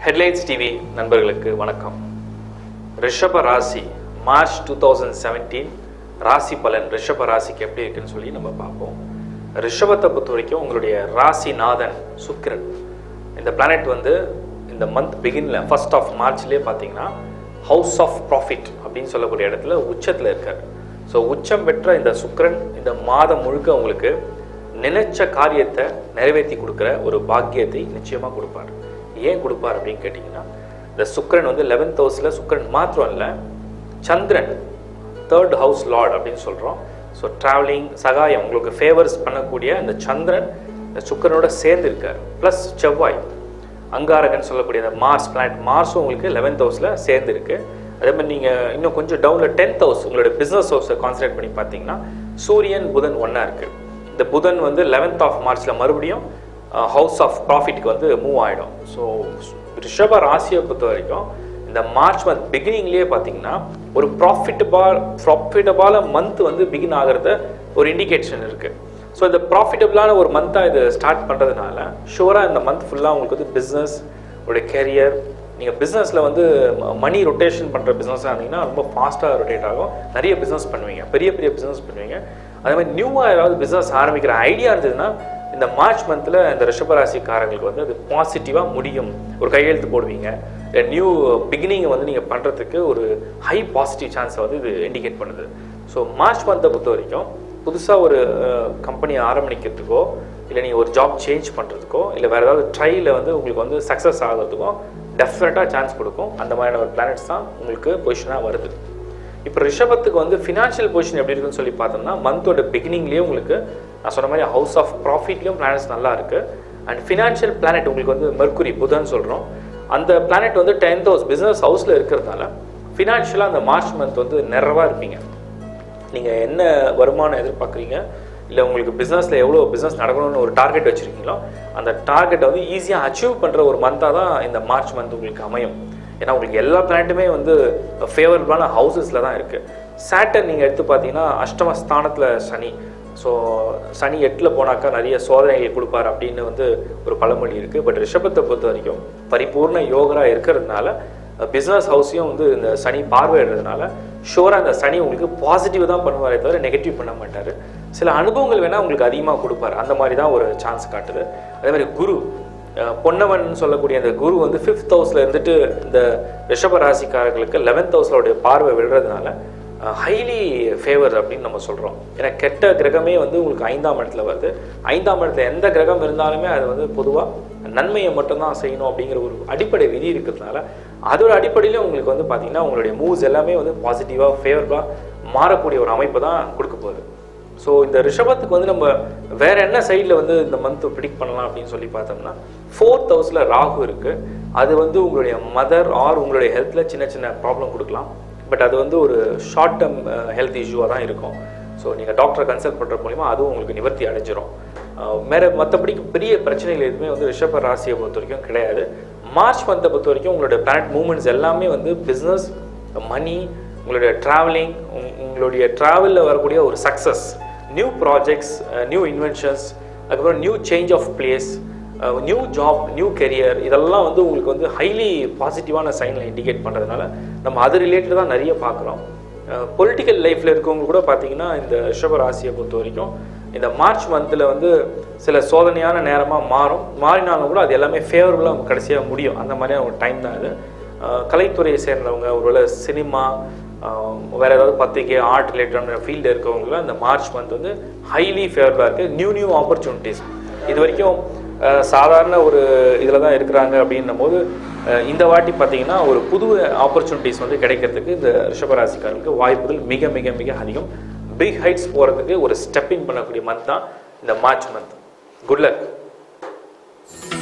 headlines TV நண்பர்களுக்கு வணக்கம் ரிஷப ராசி மார்ச் டூ தௌசண்ட் செவன்டீன் ராசி பலன் ரிஷப ராசிக்கு எப்படி இருக்குன்னு சொல்லி நம்ம பார்ப்போம் ரிஷபத்தை பொறுத்த வரைக்கும் உங்களுடைய ராசிநாதன் சுக்கிரன் இந்த பிளானட் வந்து இந்த மந்த் பிகின்ல ஃபர்ஸ்ட் ஆஃப் மார்ச்லேயே பார்த்தீங்கன்னா ஹவுஸ் ஆஃப் ப்ராஃபிட் அப்படின்னு சொல்லக்கூடிய இடத்துல உச்சத்தில் இருக்கார் ஸோ உச்சம் பெற்ற இந்த சுக்கிரன் இந்த மாதம் முழுக்க உங்களுக்கு நினைச்ச காரியத்தை நிறைவேற்றி கொடுக்குற ஒரு பாக்கியத்தை நிச்சயமாக கொடுப்பார் ஏன் கொடுப்பார் அப்படின்னு கேட்டிங்கன்னா இந்த சுக்கிரன் வந்து லெவன்த் ஹவுஸில் சுக்கிரன் மாத்திரம் இல்லை சந்திரன் தேர்ட் ஹவுஸ் லார்ட் அப்படின்னு சொல்கிறோம் ஸோ ட்ராவலிங் சகாயம் உங்களுக்கு ஃபேவர்ஸ் பண்ணக்கூடிய இந்த சந்திரன் இந்த சுக்கிரனோட சேர்ந்து இருக்கார் ப்ளஸ் செவ்வாய் அங்காரகன் சொல்லக்கூடிய இந்த மார்ஸ் பிளானட் மார்ஸும் உங்களுக்கு லெவன்த் ஹவுஸில் சேர்ந்து இருக்கு அதே மாதிரி நீங்கள் இன்னும் கொஞ்சம் டவுனில் டென்த் ஹவுஸ் உங்களோட பிஸ்னஸ் ஹவுஸை கான்சன்ட்ரேட் பண்ணி பார்த்தீங்கன்னா சூரியன் புதன் ஒன்றா இருக்குது இந்த புதன் வந்து லெவன்த் ஆஃப் மார்ச்சில் மறுபடியும் ஹவுஸ் ஆஃப் ப்ராஃபிட்க்கு வந்து மூவ் ஆகிடும் ஸோ ரிஷப ராசியை பொறுத்த வரைக்கும் இந்த மார்ச் மந்த் பிகினிங்லேயே பார்த்தீங்கன்னா ஒரு ப்ராஃபிட்டபால் ப்ராஃபிட்டபால மந்த் வந்து பிகின் ஆகிறத ஒரு இண்டிகேஷன் இருக்குது ஸோ இந்த ப்ராஃபிட்டபிளான ஒரு மந்த்தாக இது ஸ்டார்ட் பண்ணுறதுனால ஷுவராக இந்த மந்த் ஃபுல்லாக உங்களுக்கு வந்து பிஸ்னஸ் உங்களுடைய கெரியர் நீங்கள் பிஸ்னஸில் வந்து மணி ரொட்டேஷன் பண்ணுற பிஸ்னஸாக இருந்தீங்கன்னா ரொம்ப ஃபாஸ்ட்டாக ரொட்டேட் ஆகும் நிறைய பிஸ்னஸ் பண்ணுவீங்க பெரிய பெரிய பிஸ்னஸ் பண்ணுவீங்க அதே மாதிரி நியூவாக ஏதாவது பிஸ்னஸ் ஆரம்பிக்கிற ஐடியா இருந்ததுன்னா இந்த மார்ச் மந்தில் இந்த ரிஷபராசிக்காரங்களுக்கு வந்து அது பாசிட்டிவாக முடியும் ஒரு கையெழுத்து போடுவீங்க நியூ பிகினிங்கை வந்து நீங்கள் பண்ணுறதுக்கு ஒரு ஹை பாசிட்டிவ் சான்ஸை வந்து இது இண்டிகேட் பண்ணுது ஸோ மார்ச் மந்த்தை பொறுத்த வரைக்கும் புதுசாக ஒரு கம்பெனி ஆரம்பிக்கிறதுக்கோ இல்லை நீங்கள் ஒரு ஜாப் சேஞ்ச் பண்ணுறதுக்கோ இல்லை வேறு ஏதாவது ட்ரையில் வந்து உங்களுக்கு வந்து சக்ஸஸ் ஆகிறதுக்கோ டெஃபினட்டாக சான்ஸ் கொடுக்கும் அந்த மாதிரியான ஒரு பிளானட்ஸ் தான் உங்களுக்கு பொசிஷனாக வருது இப்போ ரிஷபத்துக்கு வந்து ஃபினான்ஷியல் பொசிஷன் எப்படி இருக்குன்னு சொல்லி பார்த்தோம்னா மந்தோட பிகினிங்லேயே உங்களுக்கு நான் சொன்ன மாதிரி ஹவுஸ் ஆஃப் ப்ராஃபிட்லேயும் பிளானட்ஸ் நல்லா இருக்குது அண்ட் ஃபினான்ஷியல் பிளானட் உங்களுக்கு வந்து மெர்க்குரி புதன் சொல்கிறோம் அந்த பிளானட் வந்து டென்த் ஹவுஸ் பிஸ்னஸ் ஹவுஸில் இருக்கிறதுனால ஃபினான்ஷியலாக அந்த மார்ச் மந்த் வந்து நிறைவாக இருப்பீங்க நீங்கள் என்ன வருமானம் எதிர்பார்க்குறீங்க இல்லை உங்களுக்கு பிஸ்னஸில் எவ்வளோ பிஸ்னஸ் நடக்கணும்னு ஒரு டார்கெட் வச்சுருக்கீங்களோ அந்த டார்கெட்டை வந்து ஈஸியாக அச்சீவ் பண்ணுற ஒரு மந்தாக தான் இந்த மார்ச் மந்த் உங்களுக்கு அமையும் ஏன்னா உங்களுக்கு எல்லா பிளானட்டுமே வந்து ஃபேவரபிளான ஹவுசஸில் தான் இருக்குது சேட்டர் நீங்கள் எடுத்து பார்த்தீங்கன்னா அஷ்டம ஸ்தானத்தில் சனி ஸோ சனி எட்டில் போனாக்கா நிறைய சோதனைகள் கொடுப்பார் அப்படின்னு வந்து ஒரு பழமொழி இருக்குது பட் ரிஷபத்தை பொறுத்த வரைக்கும் பரிபூர்ண யோகரா இருக்கிறதுனால பிஸ்னஸ் ஹவுஸையும் வந்து இந்த சனி பார்வையிடுறதுனால ஷோராக அந்த சனி உங்களுக்கு பாசிட்டிவ் தான் பண்ணுவாரே தவிர நெகட்டிவ் பண்ண மாட்டார் சில அனுபவங்கள் வேணால் உங்களுக்கு அதிகமாக கொடுப்பார் அந்த மாதிரி தான் ஒரு சான்ஸ் காட்டுது அதே மாதிரி குரு பொன்னவன் சொல்லக்கூடிய அந்த குரு வந்து ஃபிஃப்த் ஹவுஸில் இருந்துட்டு இந்த ரிஷப ராசிக்காரர்களுக்கு லெவன்த் ஹவுஸோடைய பார்வை விழுறதுனால ஹைலி ஃபேவர் அப்படின்னு நம்ம சொல்கிறோம் ஏன்னா கெட்ட கிரகமே வந்து உங்களுக்கு ஐந்தாம் இடத்துல வருது ஐந்தாம் இடத்துல எந்த கிரகம் இருந்தாலுமே அது வந்து பொதுவாக நன்மையை மட்டும்தான் செய்யணும் அப்படிங்கிற ஒரு அடிப்படை விதி இருக்கிறதுனால அதோட அடிப்படையிலும் உங்களுக்கு வந்து பார்த்தீங்கன்னா உங்களுடைய மூவ்ஸ் எல்லாமே வந்து பாசிட்டிவாக ஃபேவரபாக மாறக்கூடிய ஒரு அமைப்பை தான் கொடுக்க போகுது ஸோ இந்த ரிஷபத்துக்கு வந்து நம்ம வேற என்ன சைடில் வந்து இந்த மந்த் ப்ரிடிக்ட் பண்ணலாம் அப்படின்னு சொல்லி பார்த்தோம்னா ஃபோர்த் ஹவுஸில் ராகு இருக்குது அது வந்து உங்களுடைய மதர் ஆர் உங்களுடைய ஹெல்த்தில் சின்ன சின்ன ப்ராப்ளம் கொடுக்கலாம் பட் அது வந்து ஒரு ஷார்ட் டேர்ம் ஹெல்த் இஷ்யூவாக தான் இருக்கும் ஸோ நீங்கள் டாக்டரை கன்சல்ட் பண்ணுற மூலிமா அதுவும் உங்களுக்கு நிவர்த்தி அடைஞ்சிரும் வேற மற்றபடி பெரிய பிரச்சனைகள் எதுவுமே வந்து ரிஷப ராசியை பொறுத்த வரைக்கும் கிடையாது மார்ச் மந்த்தை பொறுத்த வரைக்கும் உங்களுடைய பிளானட் மூவ்மெண்ட்ஸ் எல்லாமே வந்து பிஸ்னஸ் மணி உங்களுடைய ட்ராவலிங் உங்களுடைய ட்ராவலில் வரக்கூடிய ஒரு success new projects new inventions அதுக்கப்புறம் new change of place new job new career இதெல்லாம் வந்து உங்களுக்கு வந்து ஹைலி பாசிட்டிவான சைனில் இண்டிகேட் பண்ணுறதுனால நம்ம அது ரிலேட்டட் தான் நிறைய பார்க்குறோம் பொலிட்டிக்கல் லைஃப்பில் இருக்கவங்க கூட பார்த்தீங்கன்னா இந்த ரிஷப ராசியை பொறுத்த வரைக்கும் இந்த மார்ச் மந்தில் வந்து சில சோதனையான நேரமாக மாறும் மாறினாலும் கூட அது எல்லாமே ஃபேவரபுளாக கடைசியாக முடியும் அந்த மாதிரியான ஒரு டைம் தான் இது கலைத்துறையை சேர்ந்தவங்க ஒருவேளை சினிமா வேறு ஏதாவது பத்திரிகை ஆர்ட் ரிலேட்டடான ஃபீல்டு இருக்கவங்களாம் இந்த மார்ச் மந்த் வந்து ஹைலி ஃபேவரபுளாக இருக்குது நியூ நியூ ஆப்பர்ச்சுனிட்டிஸ் இது வரைக்கும் சாதாரண ஒரு இதில் தான் இருக்கிறாங்க அப்படின்னும் போது இந்த வாட்டி பார்த்தீங்கன்னா ஒரு புது ஆப்பர்ச்சுனிட்டிஸ் வந்து கிடைக்கிறதுக்கு இந்த ரிஷபராசிக்காரர்களுக்கு வாய்ப்புகள் மிக மிக மிக அதிகம் பிக் ஹைட்ஸ் போகிறதுக்கு ஒரு ஸ்டெப்பிங் பண்ணக்கூடிய மந்த் தான் இந்த மார்ச் மந்த் குட் லக்